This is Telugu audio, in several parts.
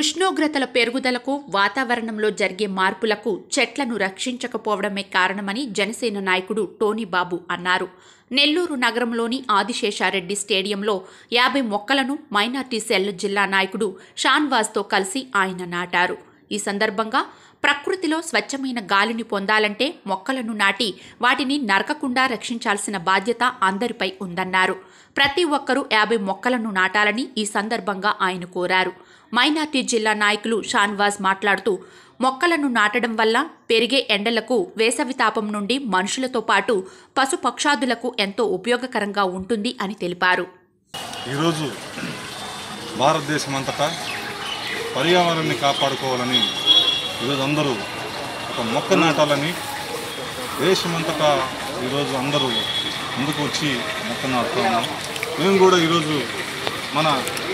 ఉష్ణోగ్రతల పెరుగుదలకు వాతావరణంలో జరిగే మార్పులకు చెట్లను రక్షించకపోవడమే కారణమని జనసేన నాయకుడు టోనీ బాబు అన్నారు నెల్లూరు నగరంలోని ఆదిశేషారెడ్డి స్టేడియంలో యాభై మొక్కలను మైనార్టీ సెల్ జిల్లా నాయకుడు షాన్వాజ్తో కలిసి ఆయన నాటారు ఈ సందర్భంగా ప్రకృతిలో స్వచ్ఛమైన గాలిని పొందాలంటే మొక్కలను నాటి వాటిని నరకకుండా రక్షించాల్సిన బాధ్యత అందరిపై ఉందన్నారు ప్రతి ఒక్కరూ యాభై మొక్కలను నాటాలని ఈ సందర్భంగా ఆయన కోరారు మైనార్టీ జిల్లా నాయకులు షాన్వాజ్ మాట్లాడుతూ మొక్కలను నాటడం వల్ల పెరిగే ఎండలకు వేసవి తాపం నుండి మనుషులతో పాటు పశుపక్షాదులకు ఎంతో ఉపయోగకరంగా ఉంటుంది అని తెలిపారు ఈరోజు భారతదేశం అంతటా పర్యావరణాన్ని కాపాడుకోవాలని ఈరోజు అందరూ ఒక మొక్క నాటాలని దేశమంతటా ఈరోజు అందరూ ముందుకు వచ్చి మొక్క నాటుతున్నాం మేము కూడా ఈరోజు మన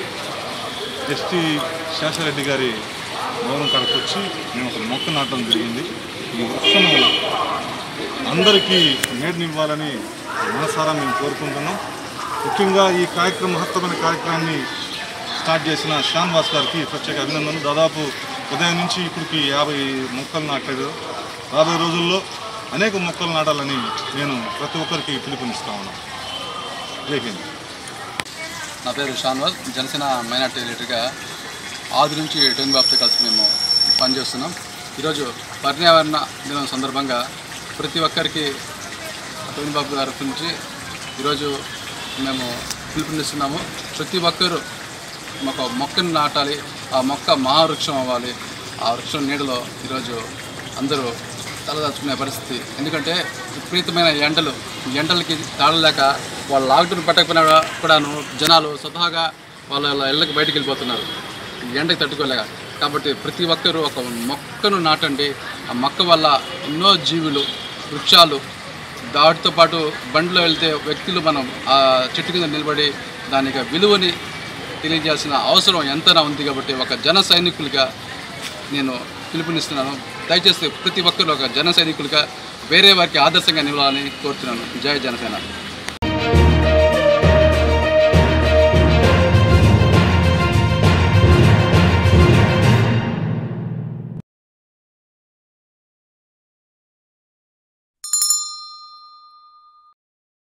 ఎస్టీ శేషారెడ్డి గారి భవనం కాడికి వచ్చి మేము ఒక మొక్క నాటడం జరిగింది ఈ వృక్షము అందరికీ నీడనివ్వాలని మనసారా మేము కోరుకుంటున్నాం ముఖ్యంగా ఈ కార్యక్రమం మహత్తరమైన కార్యక్రమాన్ని స్టార్ట్ చేసిన శ్యాన్వాస్ గారికి ప్రత్యేక అభినందనలు దాదాపు ఉదయం నుంచి ఇప్పటికి యాభై మొక్కలు నాటారు రాబోయే రోజుల్లో అనేక మొక్కలు నాటాలని నేను ప్రతి ఒక్కరికి పిలుపునిస్తా ఉన్నాను జై హింద్ నా పేరు షాన్వాజ్ జనసేన మైనార్టీ లీడర్గా ఆది నుంచి టెన్ బాబుతో కలిసి మేము పనిచేస్తున్నాం ఈరోజు పర్యావరణ దినం సందర్భంగా ప్రతి ఒక్కరికి టోనీ బాబు గారి నుంచి ఈరోజు మేము పిలుపునిస్తున్నాము ప్రతి ఒక్కరూ ఒక మొక్కను నాటాలి ఆ మొక్క మహావృక్షం అవ్వాలి ఆ వృక్షం నీడలో ఈరోజు అందరూ తలదాచుకునే పరిస్థితి ఎందుకంటే విపరీతమైన ఎండలు ఈ ఎండలకి తాళలేక వాళ్ళు లాక్డౌన్ పెట్టకపోయినా కూడాను జనాలు స్వతహాగా వాళ్ళ వాళ్ళ ఇళ్ళకి బయటికి వెళ్ళిపోతున్నారు ఈ ఎండకి తట్టుకోలేక కాబట్టి ప్రతి ఒక్కరూ ఒక మొక్కను నాటండి ఆ మొక్క వల్ల ఎన్నో జీవులు వృక్షాలు వాటితో పాటు బండిలో వెళ్తే వ్యక్తులు మనం ఆ చెట్టు కింద నిలబడి దానికి విలువని తెలియజేయాల్సిన అవసరం ఎంతైనా ఉంది కాబట్టి ఒక జన సైనికులుగా నేను పిలుపునిస్తున్నాను దయచేసి ప్రతి ఒక్కరు ఒక జన సైనికులుగా వేరే వారికి ఆదర్శంగా నిలవాలని కోరుతున్నాను జై జనసేన